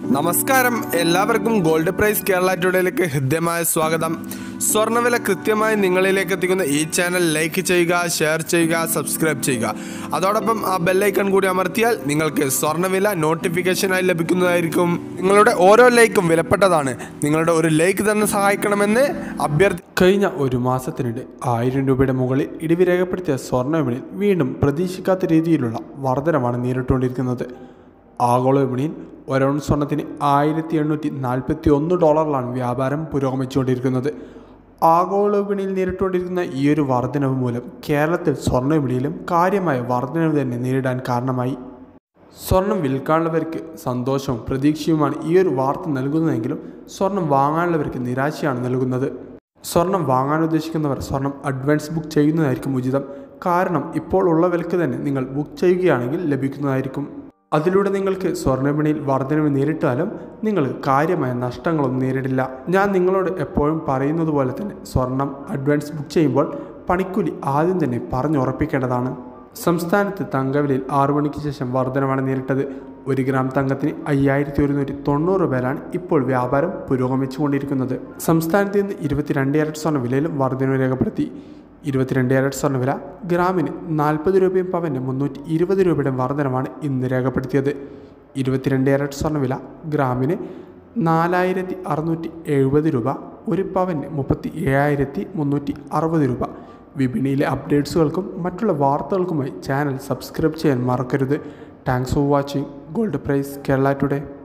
നമസ്കാരം എല്ലാവർക്കും gold price Kerala ടുഡേയിലേക്ക് ഹൃദ്യമായ സ്വാഗതം സ്വർണ്ണവില കൃത്യമായി നിങ്ങളിലേക്ക് എത്തിക്കുന്ന ഈ ചാനൽ ലൈക്ക് ചെയ്യുക ഷെയർ ചെയ്യുക സബ്സ്ക്രൈബ് ചെയ്യുക അതോടൊപ്പം ആ ബെല്ലൈക്കൺ കൂടി അമർത്തിയാൽ നിങ്ങൾക്ക് സ്വർണ്ണവില നോട്ടിഫിക്കേഷനായി ലഭിക്കുന്നതായിരിക്കും നിങ്ങളുടെ ഓരോ ലൈക്കും വിലപ്പെട്ടതാണ് നിങ്ങളുടെ ഒരു ലൈക്ക് തന്നെ സഹായിക്കണമെന്ന് അഭ്യർത്ഥി കഴിഞ്ഞ ഒരു മാസത്തിനിടെ ആയിരം രൂപയുടെ മുകളിൽ ഇടിവ് രേഖപ്പെടുത്തിയ സ്വർണ്ണ വിപണിയിൽ വീണ്ടും പ്രതീക്ഷിക്കാത്ത രീതിയിലുള്ള വർധനമാണ് നേരിട്ടുകൊണ്ടിരിക്കുന്നത് ആഗോള വിപണിയിൽ ഒരൗൺ സ്വർണത്തിന് ആയിരത്തി എണ്ണൂറ്റി നാൽപ്പത്തി ഒന്ന് ഡോളറിലാണ് വ്യാപാരം പുരോഗമിച്ചുകൊണ്ടിരിക്കുന്നത് ആഗോള വിപണിയിൽ നേരിട്ടുകൊണ്ടിരിക്കുന്ന ഈ ഒരു വർധനവ് മൂലം കേരളത്തിൽ സ്വർണ്ണ വിപണിയിലും കാര്യമായ വർധനവ് തന്നെ നേരിടാൻ കാരണമായി സ്വർണം വിൽക്കാനുള്ളവർക്ക് സന്തോഷവും പ്രതീക്ഷയുമാണ് ഈ ഒരു വാർത്ത നൽകുന്നതെങ്കിലും സ്വർണം വാങ്ങാനുള്ളവർക്ക് നിരാശയാണ് നൽകുന്നത് സ്വർണം വാങ്ങാൻ ഉദ്ദേശിക്കുന്നവർ സ്വർണം അഡ്വാൻസ് ബുക്ക് ചെയ്യുന്നതായിരിക്കും ഉചിതം കാരണം ഇപ്പോൾ ഉള്ള വിലക്ക് തന്നെ നിങ്ങൾ ബുക്ക് ചെയ്യുകയാണെങ്കിൽ ലഭിക്കുന്നതായിരിക്കും അതിലൂടെ നിങ്ങൾക്ക് സ്വർണ്ണവിപണിയിൽ വർധനവ് നേരിട്ടാലും നിങ്ങൾ കാര്യമായ നഷ്ടങ്ങളൊന്നും നേരിടില്ല ഞാൻ നിങ്ങളോട് എപ്പോഴും പറയുന്നത് പോലെ തന്നെ സ്വർണം അഡ്വാൻസ് ബുക്ക് ചെയ്യുമ്പോൾ പണിക്കൂലി ആദ്യം തന്നെ പറഞ്ഞുറപ്പിക്കേണ്ടതാണ് സംസ്ഥാനത്ത് തങ്കവിലയിൽ ആറു മണിക്ക് ശേഷം വർധനമാണ് നേരിട്ടത് ഒരു ഗ്രാം തങ്കത്തിന് അയ്യായിരത്തി ഒരുന്നൂറ്റി തൊണ്ണൂറ് രൂപയിലാണ് ഇപ്പോൾ വ്യാപാരം പുരോഗമിച്ചുകൊണ്ടിരിക്കുന്നത് സംസ്ഥാനത്ത് നിന്ന് ഇരുപത്തിരണ്ട് ക്യാരറ്റ് സ്വർണ്ണ വിലയിലും വർധനവ് രേഖപ്പെടുത്തി ഇരുപത്തിരണ്ട് ക്യാരറ്റ് സ്വർണ്ണ വില ഗ്രാമിന് നാൽപ്പത് രൂപയും പവന് മുന്നൂറ്റി ഇരുപത് രൂപയുടെ വർധനമാണ് ഇന്ന് രേഖപ്പെടുത്തിയത് ഇരുപത്തിരണ്ട് ക്യാരറ്റ് സ്വർണ്ണ വില ഗ്രാമിന് നാലായിരത്തി അറുന്നൂറ്റി എഴുപത് രൂപ ഒരു പവന് മുപ്പത്തി ഏഴായിരത്തി മുന്നൂറ്റി അറുപത് രൂപ വിപണിയിലെ അപ്ഡേറ്റ്സുകൾക്കും മറ്റുള്ള വാർത്തകൾക്കുമായി ചാനൽ സബ്സ്ക്രൈബ് ചെയ്യാൻ മറക്കരുത് thanks for watching gold price Kerala today